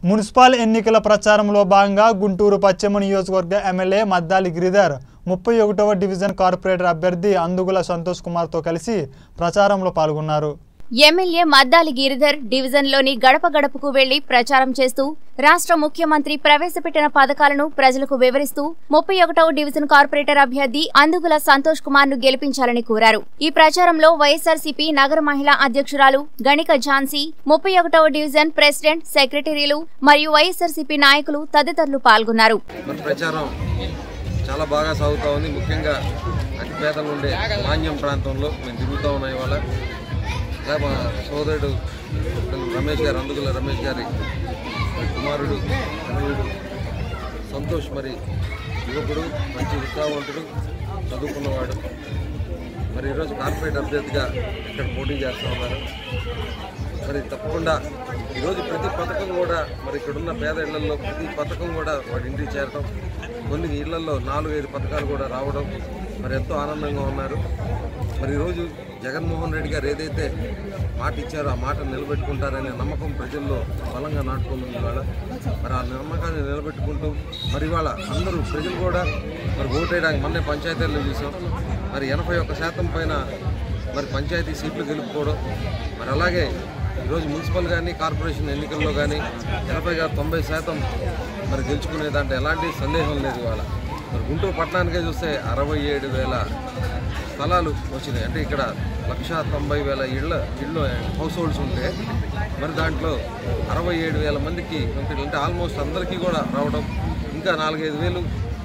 Municipal ఎన్నికల ప్రచారంలో భాగంగా గుంటూరు పశ్చిమ నియోజకవర్గ ఎమ్మెల్యే మద్దాలి గిరిధర్ ముప్పై ఒకటవ డివిజన్ కార్పొరేటర్ అభ్యర్థి అందుగుల సంతోష్ కుమార్తో కలిసి ప్రచారంలో పాల్గొన్నారు ఎమ్మెల్యే మద్దాలి గిరిధర్ డివిజన్లోని గడప గడపకు వెళ్లి ప్రచారం చేస్తూ రాష్ట్ర ముఖ్యమంత్రి ప్రవేశపెట్టిన పథకాలను ప్రజలకు వివరిస్తూ ముప్పై ఒకటవ డివిజన్ కార్పొరేటర్ అభ్యర్థి అందుగుల సంతోష్ కుమార్ ను గెలిపించాలని కోరారు ఈ ప్రచారంలో వైఎస్ఆర్సీపీ నగర మహిళా అధ్యక్షురాలు గణిక ఝాన్సీ ముప్పై ఒకటవ డివిజన్ ప్రెసిడెంట్ సెక్రటరీలు మరియు వైఎస్ఆర్సీపీ నాయకులు తదితరులు పాల్గొన్నారు మన ప్రచారం చాలా బాగా సాగుతూ ఉంది ముఖ్యంగా అతి పేదలు ఉండే మాన్యం ప్రాంతంలో మేము తిరుగుతూ ఉన్నాం ఇవాళ ఇలా మా సోదరుడు రమేష్ గారు అందుకుల రమేష్ గారి కుమారుడు తనయుడు సంతోష్ మరి యువకుడు మంచి ఉత్సాహవంతుడు చదువుకున్నవాడు మరి ఈరోజు కార్పొరేట్ అభ్యర్థిగా ఇక్కడ పోటీ చేస్తూ ఉన్నారు మరి తప్పకుండా ఈరోజు ప్రతి పథకం కూడా మరి ఇక్కడున్న పేద ఇళ్లలో ప్రతి పథకం కూడా వాడి ఇంటికి చేరడం కొన్ని ఇళ్లలో నాలుగు ఐదు పథకాలు కూడా రావడం మరి ఎంతో ఆనందంగా ఉన్నారు మరి ఈరోజు జగన్మోహన్ రెడ్డి గారు ఏదైతే మాట ఇచ్చారో ఆ మాట నిలబెట్టుకుంటారనే నమ్మకం ప్రజల్లో బలంగా నాటుకుంది ఇవాళ మరి ఆ నమ్మకాన్ని నిలబెట్టుకుంటూ మరి ఇవాళ అందరూ ప్రజలు కూడా మరి ఓటేయడానికి మొన్నే పంచాయతీల్లో చూసాం మరి ఎనభై ఒక్క శాతం పైన మరి పంచాయతీ సీట్లు గెలుపుకోవడం మరి అలాగే ఈరోజు మున్సిపల్ కానీ కార్పొరేషన్ ఎన్నికల్లో కానీ ఎనభైగా తొంభై శాతం మరి గెలుచుకునే దాంట్లో ఎలాంటి సందేహం లేదు ఇవాళ మరి గుంటూరు పట్టణానికే చూస్తే అరవై ఏడు వేల స్థలాలు వచ్చినాయి అంటే ఇక్కడ లక్ష తొంభై వేల ఇళ్ళ ఇళ్ళు హౌస్ హోల్డ్స్ ఉంటే మరి దాంట్లో అరవై ఏడు వేల మందికి కంప్లీట్ అంటే ఆల్మోస్ట్ అందరికీ కూడా రావడం ఇంకా నాలుగైదు వేలు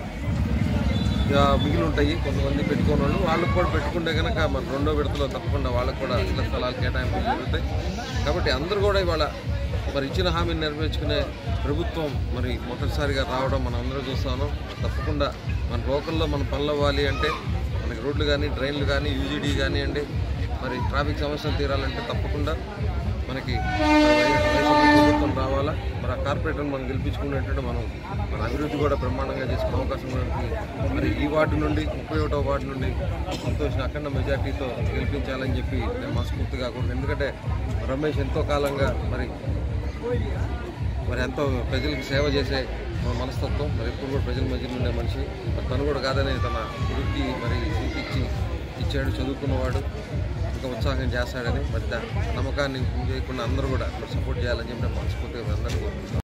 ఇక మిగిలి ఉంటాయి కొంతమంది పెట్టుకున్న వాళ్ళు వాళ్ళకు కూడా పెట్టుకుంటే కనుక మన రెండో విడతలో తప్పకుండా వాళ్ళకు కూడా ఇళ్ల స్థలాలు కేటాయింపులు జరుగుతాయి కాబట్టి అందరూ కూడా ఇవాళ మరి ఇచ్చిన హామీని నెరవేర్చుకునే ప్రభుత్వం మరి మొదటిసారిగా రావడం మనం అందరూ చూస్తాను తప్పకుండా మన లోకల్లో మన పనులు అవ్వాలి అంటే మనకి రోడ్లు కానీ డ్రైన్లు కానీ యూజీడీ కానివ్వండి మరి ట్రాఫిక్ సమస్యలు తీరాలంటే తప్పకుండా మనకి వైఎస్ఆర్ ప్రభుత్వం రావాలా మరి ఆ కార్పొరేటర్ని మనం గెలిపించుకునేటట్టు మనం మన అభివృద్ధి కూడా బ్రహ్మాండంగా చేసుకునే అవకాశం కూడా ఉంది. మరి ఈ వార్డు నుండి ముప్పై ఒకటో వార్డు నుండి సంతోష్ అఖండ మెజార్టీతో గెలిపించాలని చెప్పి నేను మనస్ఫూర్తిగా కోరుకుంటున్నాను ఎందుకంటే రమేష్ ఎంతో కాలంగా మరి మరి ఎంతో ప్రజలకు సేవ చేసే మన మనస్తత్వం మరి ఎప్పుడు కూడా ప్రజల మధ్య ఉండే మనిషి మరి తను కూడా కాదని తన కొడుక్కి మరి సీట్ ఇచ్చి ఇచ్చాడు చదువుకున్నవాడు ఇంకా ఉత్సాహం చేస్తాడని మరి దా నమ్మకాన్ని చేయకుండా అందరూ కూడా సపోర్ట్ చేయాలని చెప్పి నేను మనస్ఫూర్తిగా అందరూ కోరుకుంటున్నాను